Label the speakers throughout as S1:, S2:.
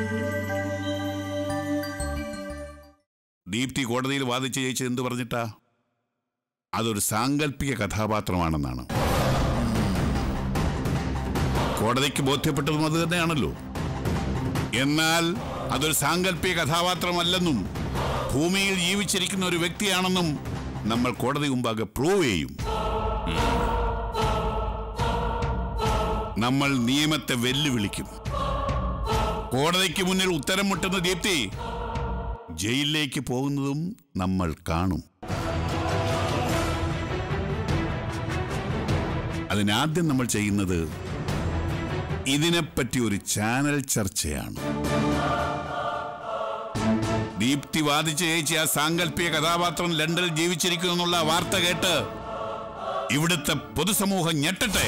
S1: ദീപ്തി കോടതിയിൽ വാദിച്ച് ജയിച്ചത് എന്ത് പറഞ്ഞിട്ടാ അതൊരു സാങ്കല്പിക കഥാപാത്രമാണെന്നാണ് കോടതിക്ക് ബോധ്യപ്പെട്ടതും അത് തന്നെയാണല്ലോ എന്നാൽ അതൊരു സാങ്കല്പിക കഥാപാത്രമല്ലെന്നും ഭൂമിയിൽ ജീവിച്ചിരിക്കുന്ന ഒരു വ്യക്തിയാണെന്നും നമ്മൾ കോടതി മുമ്പാകെ പ്രൂവ് ചെയ്യും നമ്മൾ നിയമത്തെ വെല്ലുവിളിക്കും കോടതിക്ക് മുന്നിൽ ഉത്തരം മുട്ടുന്ന ദീപ്തി ജയിലിലേക്ക് പോകുന്നതും നമ്മൾ കാണും അതിനാദ്യം നമ്മൾ ചെയ്യുന്നത് ഇതിനെപ്പറ്റി ഒരു ചാനൽ ചർച്ചയാണ് ദീപ്തി വാദിച്ച് ജയിച്ച ആ സാങ്കല്പിക കഥാപാത്രം ലണ്ടനിൽ ജീവിച്ചിരിക്കുന്നു എന്നുള്ള വാർത്ത കേട്ട് ഇവിടുത്തെ പൊതുസമൂഹം ഞെട്ടട്ടെ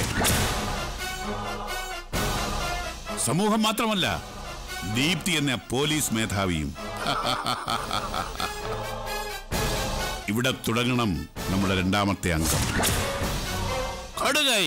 S1: സമൂഹം മാത്രമല്ല ദീപ്തി എന്ന പോലീസ് മേധാവിയും ഇവിടെ തുടങ്ങണം നമ്മുടെ രണ്ടാമത്തെ അംഗം കടുകൈ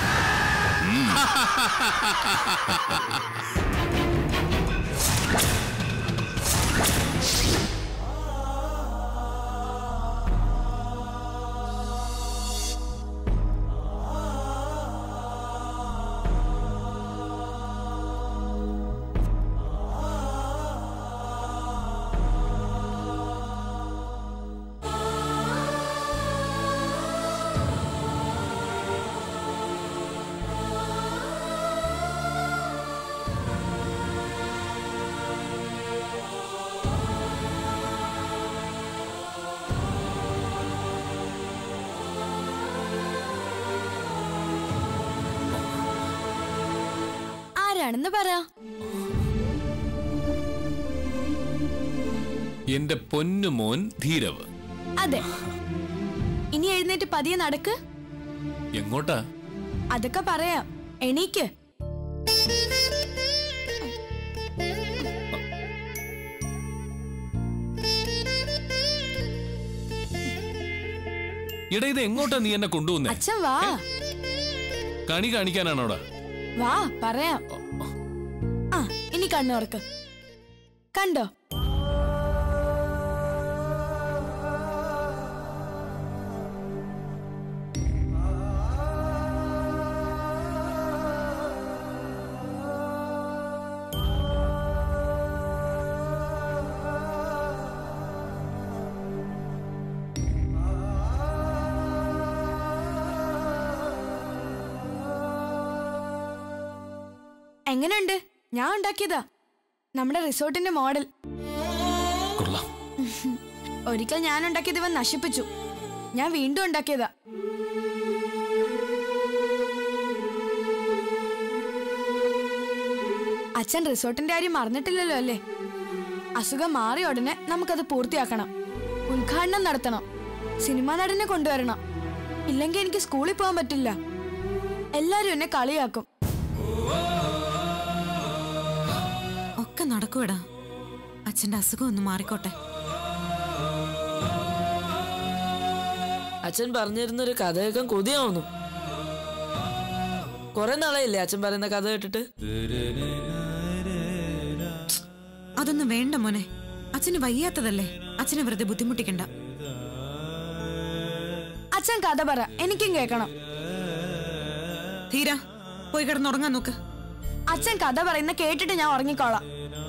S2: ആരാണെന്ന് പറ
S3: എന്റെ പൊന്നുമോൻ ധീരവ്
S2: അതെ ഇനി എഴുന്നേറ്റ് പതിയെ നടക്ക്
S3: എങ്ങോട്ടാ
S2: അതൊക്കെ പറയാം എണീക്ക്
S3: ഇട ഇത് എങ്ങോട്ടാ നീ എന്നെ കൊണ്ടുവന്നേ
S2: അച്ഛൻ വാ
S3: കണി കാണിക്കാനാണോടാ
S2: വാ പറയാം ആ ഇനി കണ്ണുറക്ക് കണ്ടോ എങ്ങനെയുണ്ട് ഞാൻ ഉണ്ടാക്കിയതാ നമ്മുടെ റിസോർട്ടിന്റെ മോഡൽ
S3: കൊള്ളാം
S2: ഒരിക്കൽ ഞാൻ ഉണ്ടാക്കിയത് ഇവൻ നശിപ്പിച്ചു ഞാൻ വീണ്ടും ഉണ്ടാക്കിയതാ അച്ഛൻ റിസോർട്ടിന്റെ കാര്യം മറന്നിട്ടില്ലല്ലോ അല്ലേ അസുഖം മാറിയ ഉടനെ നമുക്കത് പൂർത്തിയാക്കണം ഉദ്ഘാടനം നടത്തണം സിനിമാ നടനെ കൊണ്ടുവരണം ഇല്ലെങ്കിൽ എനിക്ക് സ്കൂളിൽ പോകാൻ പറ്റില്ല എല്ലാരും എന്നെ കളിയാക്കും
S4: ഒക്കെ നടക്കൂടാ അച്ഛന്റെ അസുഖം ഒന്ന് മാറിക്കോട്ടെ
S5: അച്ഛൻ പറഞ്ഞിരുന്ന ഒരു കഥ കേൾക്കാൻ കൊതിയാവുന്നു കുറെ നാളായില്ലേ അച്ഛൻ പറയുന്ന കഥ കേട്ടിട്ട്
S4: അതൊന്നും വേണ്ട മോനെ അച്ഛന് വയ്യാത്തതല്ലേ അച്ഛനെ വെറുതെ ബുദ്ധിമുട്ടിക്കണ്ട
S2: അച്ഛൻ കഥ പറ എനിക്കും കേൾക്കണം
S4: ധീര പോയി കിടന്നുറങ്ങാൻ നോക്ക്
S2: അച്ഛൻ കഥ പറയുന്ന കേട്ടിട്ട് ഞാൻ ഉറങ്ങിക്കോളാം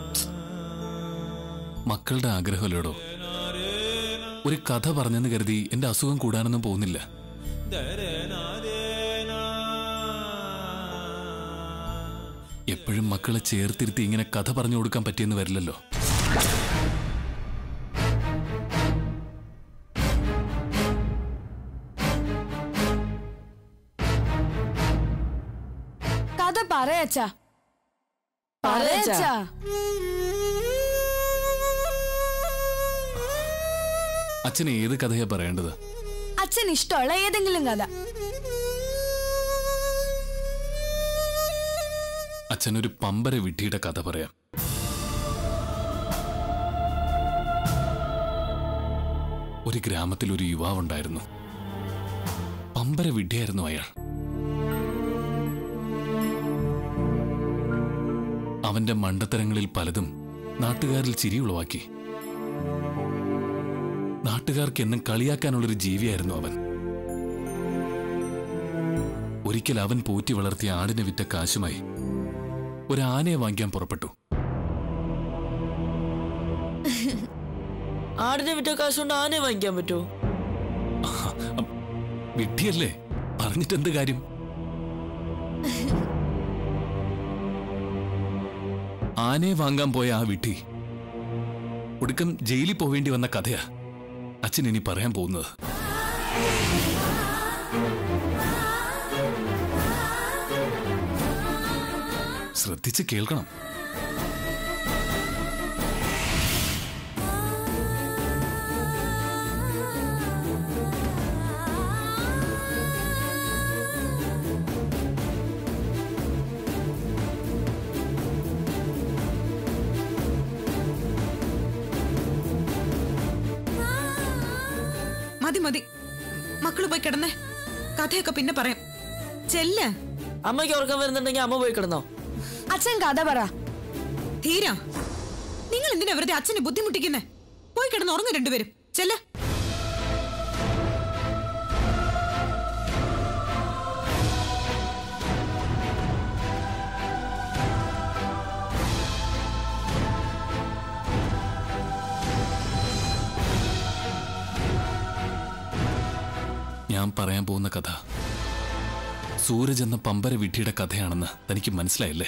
S3: മക്കളുടെ ആഗ്രഹമല്ലേടോ ഒരു കഥ പറഞ്ഞെന്ന് കരുതി എന്റെ അസുഖം കൂടാനൊന്നും പോകുന്നില്ല എപ്പോഴും മക്കളെ ചേർത്തിരുത്തി ഇങ്ങനെ കഥ പറഞ്ഞു കൊടുക്കാൻ പറ്റിയെന്ന് വരില്ലല്ലോ
S2: കഥ പറയച്ചാ
S5: പറയച്ചാ.
S2: പറയച്ചാ
S3: അച്ഛന് ഏത് കഥയാ പറയേണ്ടത്
S2: അച്ഛൻ ഇഷ്ടമുള്ള ഏതെങ്കിലും കഥ
S3: അച്ഛനൊരു പമ്പര വിഡ്ഢിയുടെ കഥ പറയാം ഒരു ഗ്രാമത്തിൽ ഒരു യുവാവുണ്ടായിരുന്നു പമ്പര വിഡ്ഢിയായിരുന്നു അയാൾ അവന്റെ മണ്ടത്തരങ്ങളിൽ പലതും നാട്ടുകാരിൽ ചിരി ഉളവാക്കി നാട്ടുകാർക്ക് എന്നും കളിയാക്കാനുള്ളൊരു ജീവിയായിരുന്നു അവൻ ഒരിക്കൽ അവൻ പോറ്റി വളർത്തിയ ആടിനെ വിറ്റ കാശുമായി ഒരു ആനയെ വാങ്ങിക്കാൻ പുറപ്പെട്ടു
S5: ആടിനെ വിറ്റ കാശ് കൊണ്ട് ആനയെ വാങ്ങിക്കാൻ പറ്റുമോ
S3: അം, വിഡ്ഢിയല്ലേ പറഞ്ഞിട്ടെന്ത് കാര്യം ആനയെ വാങ്ങാൻ പോയ ആ വിഡ്ഢി ഒടുക്കം ജയിലിൽ പോവേണ്ടി വന്ന കഥയാ അച്ഛൻ ഇനി പറയാൻ പോകുന്നത് ശ്രദ്ധിച്ച് കേൾക്കണം
S4: മതി മതി മക്കള് പോയി കിടന്നേ കഥയൊക്കെ പിന്നെ പറയാം ചെല്ല്
S5: അമ്മയ്ക്ക് ഉറക്കം വരുന്നുണ്ടെങ്കിൽ അമ്മ പോയി കിടന്നോ
S2: അച്ഛൻ കഥ പറ
S4: ധീര നിങ്ങൾ എന്തിനാ വെറുതെ അച്ഛനെ ബുദ്ധിമുട്ടിക്കുന്നേ പോയി കിടന്ന് ഉറങ്ങും രണ്ടുപേരും ചെല്ല്
S3: ഞാൻ പറയാൻ പോകുന്ന കഥ സൂരജ് എന്ന പമ്പര വിഡ്ഢിയുടെ കഥയാണെന്ന് തനിക്ക് മനസ്സിലായില്ലേ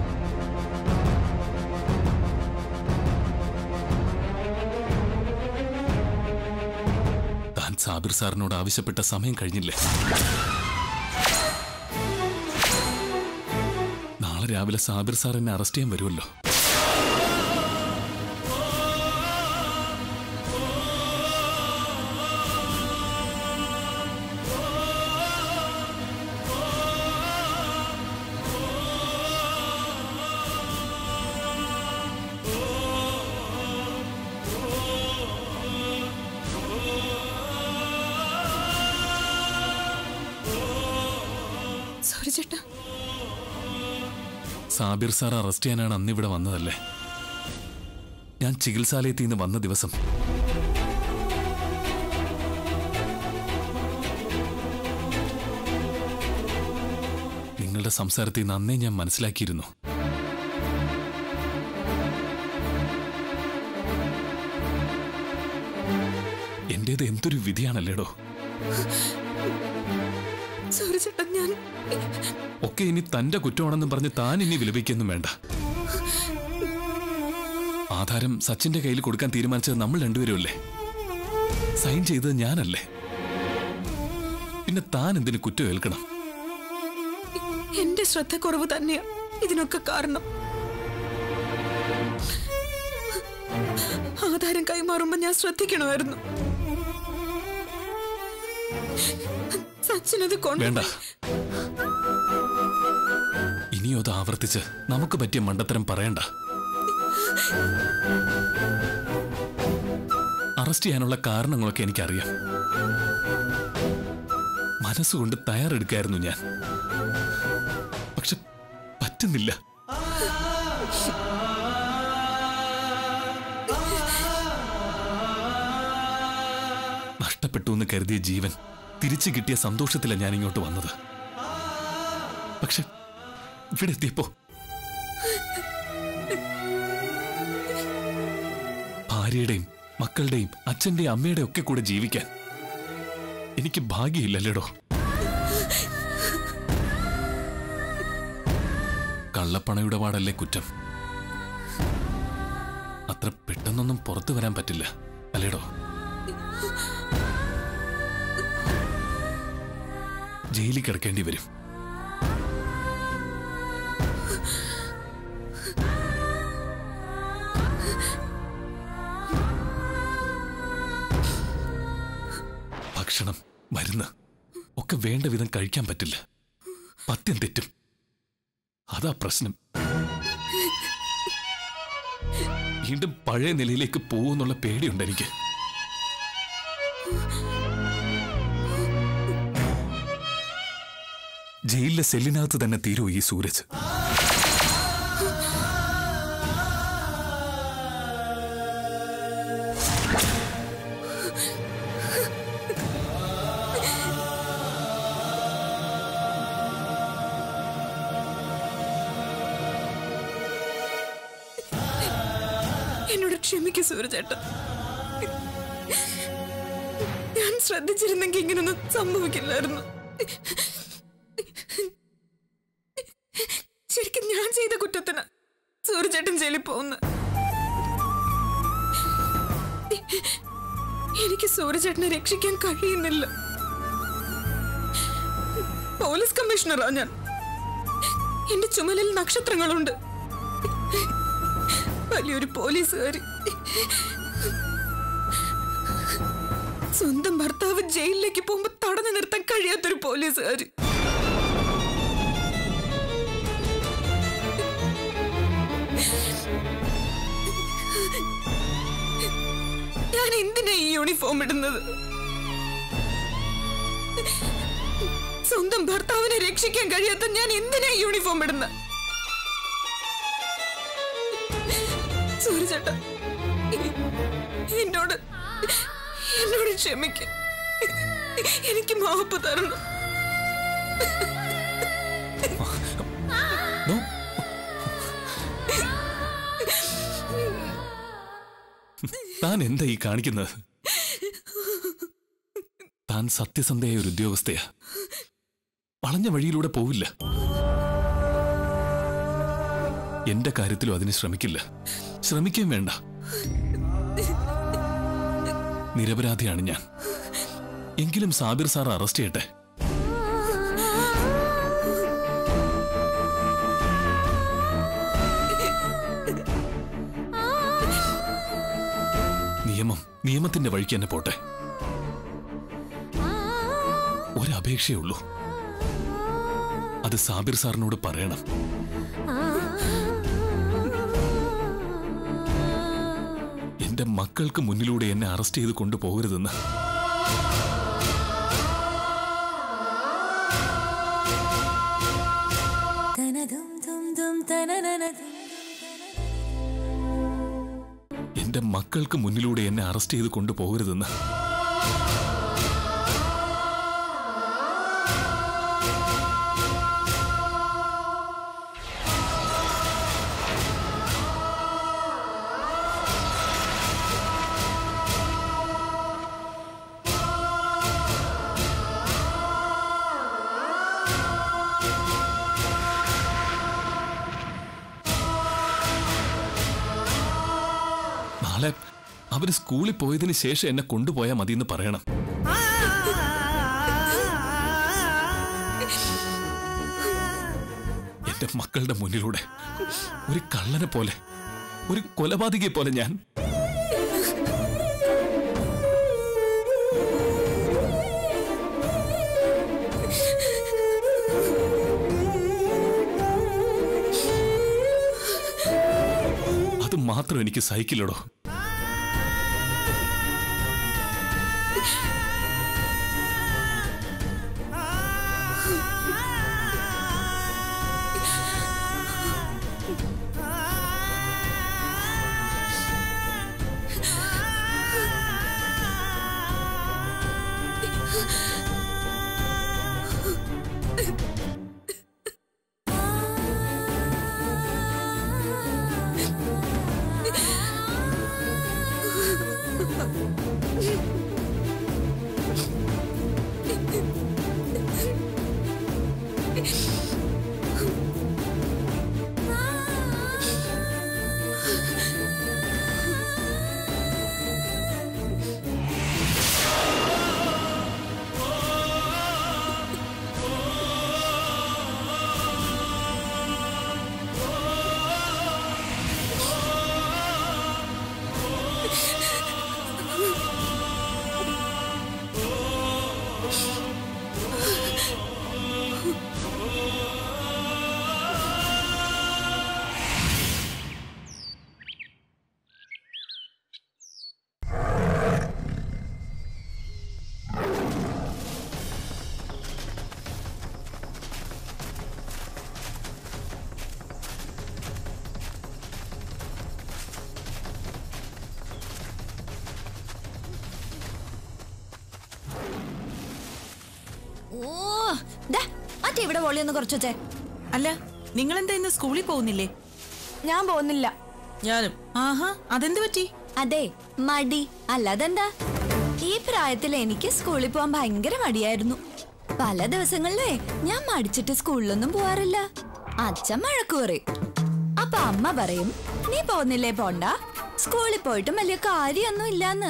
S3: താൻ സാബിർ സാറിനോട് ആവശ്യപ്പെട്ട സമയം കഴിഞ്ഞില്ലേ നാളെ രാവിലെ സാബിർ സാർ എന്നെ അറസ്റ്റ് ചെയ്യാൻ വരുമല്ലോ
S4: സോറി ചേട്ടാ
S3: സാബിർ സാർ അറസ്റ്റ് ചെയ്യാനാണ് അന്ന് ഇവിടെ വന്നതല്ലേ ഞാൻ ചികിത്സാലയത്തിൽ നിന്ന് വന്ന ദിവസം നിങ്ങളുടെ സംസാരത്തിൽ നിന്ന് അന്നേ ഞാൻ മനസ്സിലാക്കിയിരുന്നു എന്റേത് എന്തൊരു വിധിയാണല്ലേടോ
S4: സോറി ചേട്ടാ ഞാൻ
S3: ഒക്കെ ഇനി തന്റെ കുറ്റമാണെന്നും പറഞ്ഞ് താൻ ഇനി വിലപിക്കൊന്നും വേണ്ട ആധാരം സച്ചിന്റെ കയ്യിൽ കൊടുക്കാൻ തീരുമാനിച്ചത് നമ്മൾ രണ്ടുപേരും അല്ലേ സൈൻ ചെയ്തത് ഞാനല്ലേ പിന്നെ താൻ എന്തിന് കുറ്റം ഏൽക്കണം
S4: എന്റെ ശ്രദ്ധക്കുറവ് തന്നെയാ ഇതിനൊക്കെ കാരണം ആധാരം കൈമാറുമ്പോ ഞാൻ ശ്രദ്ധിക്കണമായിരുന്നു സച്ചിനത് കൊണ്ട്
S3: വേണ്ട ഇനിയോ അത് ആവർത്തിച്ച് നമുക്ക് പറ്റിയ മണ്ടത്തരം പറയണ്ട അറസ്റ്റ് ചെയ്യാനുള്ള കാരണങ്ങളൊക്കെ എനിക്കറിയാം മനസ്സുകൊണ്ട് തയ്യാറെടുക്കായിരുന്നു ഞാൻ പക്ഷെ പറ്റുന്നില്ല നഷ്ടപ്പെട്ടു എന്ന് കരുതിയ ജീവൻ തിരിച്ചു കിട്ടിയ സന്തോഷത്തിലാണ് ഞാൻ ഇങ്ങോട്ട് വന്നത് പക്ഷെ ഇവിടെ എത്തിയപ്പോ ഭാര്യയുടെയും മക്കളുടെയും അച്ഛന്റെയും അമ്മയുടെയും ഒക്കെ കൂടെ ജീവിക്കാൻ എനിക്ക് ഭാഗ്യമില്ലല്ലേടോ കള്ളപ്പണയിടപാടല്ലേ കുറ്റം അത്ര പെട്ടെന്നൊന്നും പുറത്തു വരാൻ പറ്റില്ല അല്ലേടോ ജയിലിൽ കിടക്കേണ്ടി വരും ഭക്ഷണം മരുന്ന് ഒക്കെ വേണ്ട വിധം കഴിക്കാൻ പറ്റില്ല പത്യം തെറ്റും അതാ പ്രശ്നം വീണ്ടും പഴയ നിലയിലേക്ക് പോകുന്നുള്ള പേടിയുണ്ട് എനിക്ക് ജയിലിലെ സെല്ലിനകത്ത് തന്നെ തീരൂ ഈ സൂരജ്
S4: എന്നോട് ക്ഷമിക്കൂ സൂരജേട്ട ഞാൻ ശ്രദ്ധിച്ചിരുന്നെങ്കിൽ ഇങ്ങനൊന്നും സംഭവിക്കില്ലായിരുന്നു ശരിക്കും ഞാൻ ചെയ്ത കുറ്റത്തിന് സൂരജേട്ടൻ ജയിലിൽ പോകുന്നു എനിക്ക് സൂരജേട്ടനെ രക്ഷിക്കാൻ കഴിയുന്നില്ല പോലീസ് കമ്മീഷണറാ ഞാൻ എന്റെ ചുമലിൽ നക്ഷത്രങ്ങളുണ്ട് വലിയൊരു പോലീസുകാരി സ്വന്തം ഭർത്താവ് ജയിലിലേക്ക് പോകുമ്പോ തടഞ്ഞു നിർത്താൻ കഴിയാത്തൊരു പോലീസുകാരി ഞാൻ എന്തിനാ ഈ യൂണിഫോം ഇടുന്നത് സ്വന്തം ഭർത്താവിനെ രക്ഷിക്കാൻ കഴിയാത്ത ഞാൻ എന്തിനാ ഈ യൂണിഫോം ഇടുന്നത് സൂര്യചേട്ട എന്നോട് എന്നോട് ക്ഷമിക്ക എനിക്ക് മാപ്പ് തരണം
S3: നോ താൻ എന്താ ഈ കാണിക്കുന്നത് താൻ സത്യസന്ധയായ ഒരു ഉദ്യോഗസ്ഥയാ വളഞ്ഞ വഴിയിലൂടെ പോവില്ല എന്റെ കാര്യത്തിലും അതിന് ശ്രമിക്കില്ല ശ്രമിക്കുകയും വേണ്ട നിരപരാധിയാണ് ഞാൻ എങ്കിലും സാബിർ സാർ അറസ്റ്റ് ചെയ്യട്ടെ നിയമം നിയമത്തിന്റെ വഴിക്ക് തന്നെ പോട്ടെ ഒരപേക്ഷയേ ഉള്ളൂ അത് സാബിർ സാറിനോട് പറയണം എന്റെ മക്കൾക്ക് മുന്നിലൂടെ എന്നെ അറസ്റ്റ് ചെയ്ത് കൊണ്ടുപോകരുതെന്ന് എന്റെ മക്കൾക്ക് മുന്നിലൂടെ എന്നെ അറസ്റ്റ് ചെയ്ത് കൊണ്ടുപോകരുതെന്ന് നാളെ അവര് സ്കൂളിൽ പോയതിന് ശേഷം എന്നെ കൊണ്ടുപോയാൽ മതിയെന്ന് പറയണം എന്റെ മക്കളുടെ മുന്നിലൂടെ ഒരു കള്ളനെ പോലെ ഒരു കൊലപാതകയെ പോലെ ഞാൻ അത് മാത്രം എനിക്ക് സഹിക്കില്ലടോ
S6: ഓ ദാ, മറ്റേ ഇവിടെ വോളി ഒന്ന് കുറച്ച് വെച്ചേ
S4: അല്ല നിങ്ങൾ എന്താ ഇന്ന് സ്കൂളിൽ പോകുന്നില്ലേ
S2: ഞാൻ പോകുന്നില്ല
S5: ഞാനും
S7: ആഹാ അതെന്ത് പറ്റി
S6: അതെ മടി അല്ലാതെന്താ ഈ പ്രായത്തിൽ എനിക്ക് സ്കൂളിൽ പോകാൻ ഭയങ്കര മടിയായിരുന്നു പല ദിവസങ്ങളിലേ ഞാൻ മടിച്ചിട്ട് സ്കൂളിലൊന്നും പോവാറില്ല അച്ഛൻ മഴക്ക് പറയും അപ്പൊ അമ്മ പറയും നീ പോന്നില്ലേ പോണ്ട സ്കൂളിൽ പോയിട്ടും വലിയ കാര്യമൊന്നും ഇല്ലാന്ന്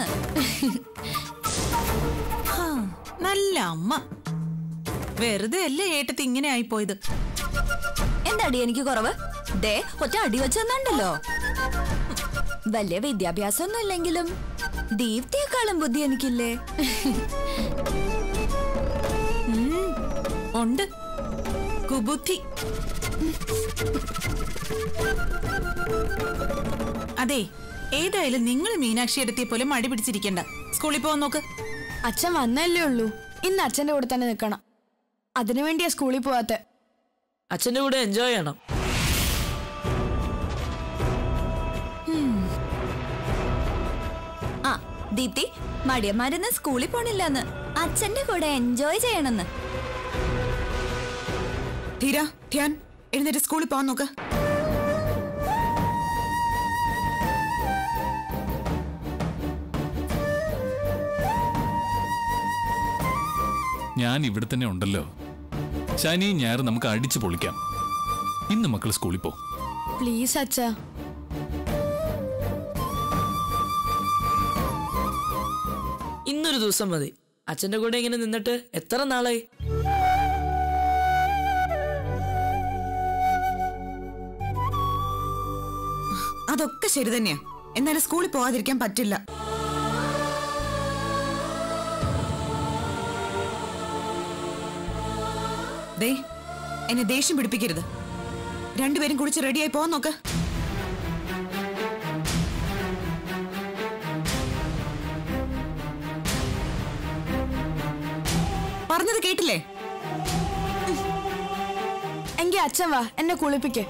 S7: ഹാ, നല്ല അമ്മ വെറുതെ അല്ലേ ഏട്ടത്തി ഇങ്ങനെ ആയിപ്പോയത്
S6: എന്താടി എനിക്ക് കുറവ് ദേ ഒറ്റ അടി വെച്ചെന്നുണ്ടല്ലോ വലിയ വിദ്യാഭ്യാസമൊന്നും ഇല്ലെങ്കിലും ദീപ്തിയെക്കാളും ബുദ്ധി എനിക്കില്ലേ
S7: ഉം, ഉണ്ട് കുബുദ്ധി അതെ ഏതായാലും നിങ്ങൾ മീനാക്ഷി എടുത്തിയ പോലെ മടി പിടിച്ചിരിക്കണ്ട സ്കൂളിൽ പോവാൻ നോക്ക്
S2: അച്ഛൻ വന്നല്ലേ ഉള്ളൂ ഇന്ന് അച്ഛന്റെ കൂടെ തന്നെ നിൽക്കണം അതിനു വേണ്ടിയാ സ്കൂളിൽ പോവാത്തെ
S5: അച്ഛന്റെ കൂടെ എൻജോയ് ചെയ്യണം
S6: ആ ദീപ്തി മടിയന്മാരൊന്ന് സ്കൂളിൽ പോണില്ലെന്ന് അച്ഛന്റെ കൂടെ എൻജോയ് ചെയ്യണമെന്ന്
S4: ധീര ധ്യാൻ എഴുന്നേറ്റ് സ്കൂളിൽ പോകാൻ നോക്ക്
S3: ഞാൻ ഇവിടെ തന്നെ ഉണ്ടല്ലോ ശനി ഞായർ നമുക്ക് അടിച്ചു പൊളിക്കാം ഇന്ന് മക്കൾ സ്കൂളിൽ പോ
S2: പ്ലീസ് അച്ഛാ
S5: ഇന്നൊരു ദിവസം മതി അച്ഛന്റെ കൂടെ ഇങ്ങനെ നിന്നിട്ട് എത്ര നാളായി
S4: അതൊക്കെ ശരി തന്നെയാ എന്നാലും സ്കൂളിൽ പോവാതിരിക്കാൻ പറ്റില്ല ദേ എന്നെ ദേഷ്യം പിടിപ്പിക്കരുത് രണ്ടുപേരും കുടിച്ച് റെഡിയായി പോവാൻ നോക്ക് പറഞ്ഞത് കേട്ടില്ലേ
S2: എങ്കി അച്ഛൻ വാ എന്നെ കുളിപ്പിക്ക്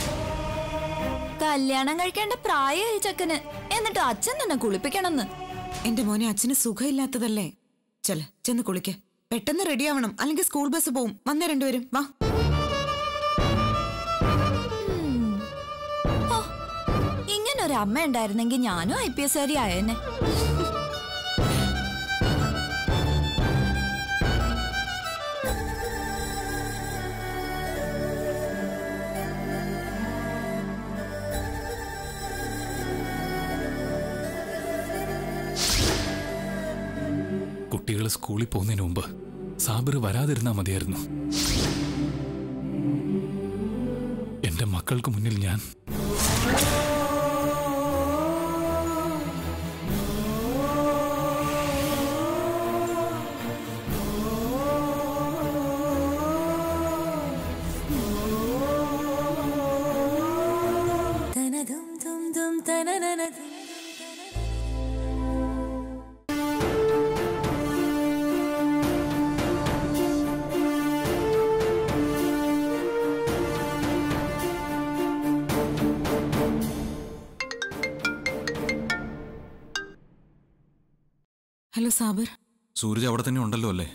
S6: കല്യാണം കഴിക്കേണ്ട പ്രായമായി ചക്കന് എന്നിട്ട് അച്ഛൻ തന്നെ കുളിപ്പിക്കണമെന്ന്
S4: എന്റെ മോനെ അച്ഛന് സുഖമില്ലാത്തതല്ലേ ചെല ചെന്ന് കുളിക്ക് പെട്ടെന്ന് റെഡിയാവണം അല്ലെങ്കിൽ സ്കൂൾ ബസ് പോവും വന്നേ രണ്ടുപേരും വാ
S6: ഓ ഇങ്ങനൊരു അമ്മ ഉണ്ടായിരുന്നെങ്കിൽ ഞാനും ഐ പി എസ് കാരി ആയേനെ
S3: കുട്ടികൾ സ്കൂളിൽ പോകുന്നതിന് മുമ്പ് സാബിർ വരാതിരുന്നാ മതിയായിരുന്നു എന്റെ മക്കൾക്ക് മുന്നിൽ ഞാൻ
S4: ഹലോ സാബിർ
S8: സൂരജ് അവിടെ തന്നെ ഉണ്ടല്ലോ അല്ലേ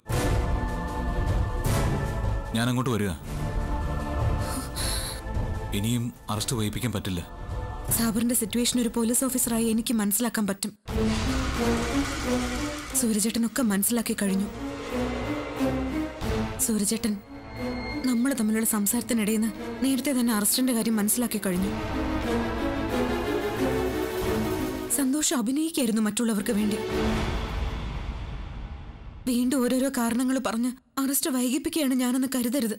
S8: ഞാൻ അങ്ങോട്ട് വരിക ഇനിയും അറസ്റ്റ് വഹിപ്പിക്കാൻ പറ്റില്ല
S4: സാബറിന്റെ സിറ്റുവേഷൻ ഒരു പോലീസ് ഓഫീസറായി എനിക്ക് മനസ്സിലാക്കാൻ പറ്റും സൂര്യചേട്ടനൊക്കെ മനസ്സിലാക്കി കഴിഞ്ഞു സൂര്യചേട്ടൻ നമ്മൾ തമ്മിലുള്ള സംസാരത്തിനിടയിൽ നിന്ന് നേരത്തെ തന്നെ അറസ്റ്റിന്റെ കാര്യം മനസ്സിലാക്കി കഴിഞ്ഞു സന്തോഷം അഭിനയിക്കായിരുന്നു മറ്റുള്ളവർക്ക് വേണ്ടി വീണ്ടും ഓരോരോ കാരണങ്ങൾ പറഞ്ഞ് അറസ്റ്റ് വൈകിപ്പിക്കുകയാണ് ഞാനെന്ന് കരുതരുത്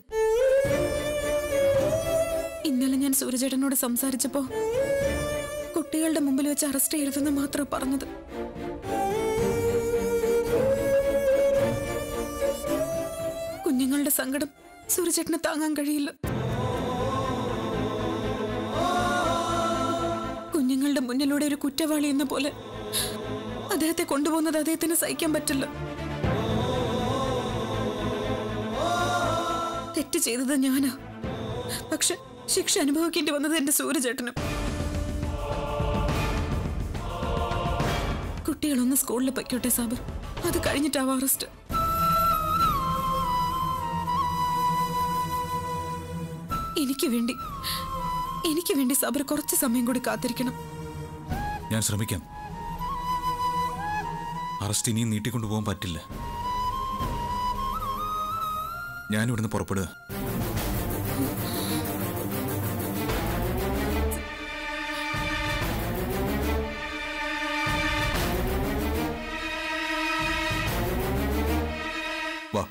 S4: ഇന്നലെ ഞാൻ സൂര്യചേട്ടനോട് സംസാരിച്ചപ്പോ കുട്ടികളുടെ മുമ്പിൽ വെച്ച് അറസ്റ്റ് ചെയ്യരുതെന്ന് മാത്രം പറഞ്ഞത് കുഞ്ഞുങ്ങളുടെ സങ്കടം സൂര്യചേട്ടന് താങ്ങാൻ കഴിയില്ല കുഞ്ഞുങ്ങളുടെ മുന്നിലൂടെ ഒരു കുറ്റവാളി എന്ന പോലെ അദ്ദേഹത്തെ കൊണ്ടുപോകുന്നത് അദ്ദേഹത്തിന് സഹിക്കാൻ പറ്റില്ല തെറ്റ് ചെയ്തത് ഞാനാ പക്ഷെ ശിക്ഷ അനുഭവിക്കേണ്ടി വന്നത് എന്റെ സൂര്യചേട്ടനും കുട്ടികളൊന്ന് സ്കൂളിൽ പൊയ്ക്കോട്ടെ സാബർ അത് കഴിഞ്ഞിട്ടാവും അറസ്റ്റ് എനിക്ക് വേണ്ടി എനിക്ക് വേണ്ടി സബർ കുറച്ച് സമയം കൂടി കാത്തിരിക്കണം
S8: ഞാൻ ശ്രമിക്കാം അറസ്റ്റ് ഇനിയും നീട്ടിക്കൊണ്ടു പോകാൻ പറ്റില്ല ഞാൻ ഇവിടുന്ന് പുറപ്പെടുക വാ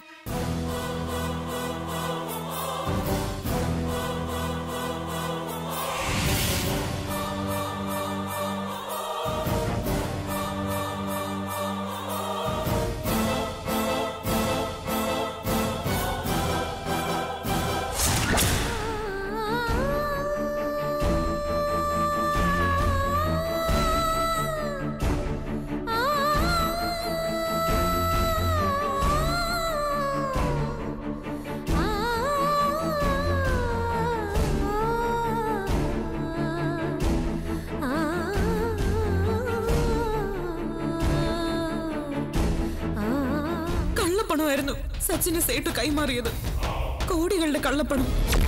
S4: കള്ളപ്പണമായിരുന്നു സച്ചിന് സേട്ട് കൈമാറിയത് കോടികളുടെ കള്ളപ്പണം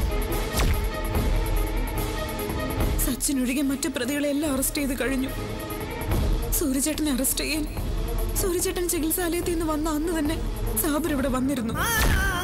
S4: സച്ചിൻ ഒഴികെ മറ്റു പ്രതികളെ എല്ലാം അറസ്റ്റ് ചെയ്ത് കഴിഞ്ഞു സൂര്യചേട്ടനെ അറസ്റ്റ് ചെയ്യാൻ സൂര്യചേട്ടൻ ചികിത്സാലയത്തിൽ നിന്ന് വന്ന അന്ന് തന്നെ സാബർ ഇവിടെ വന്നിരുന്നു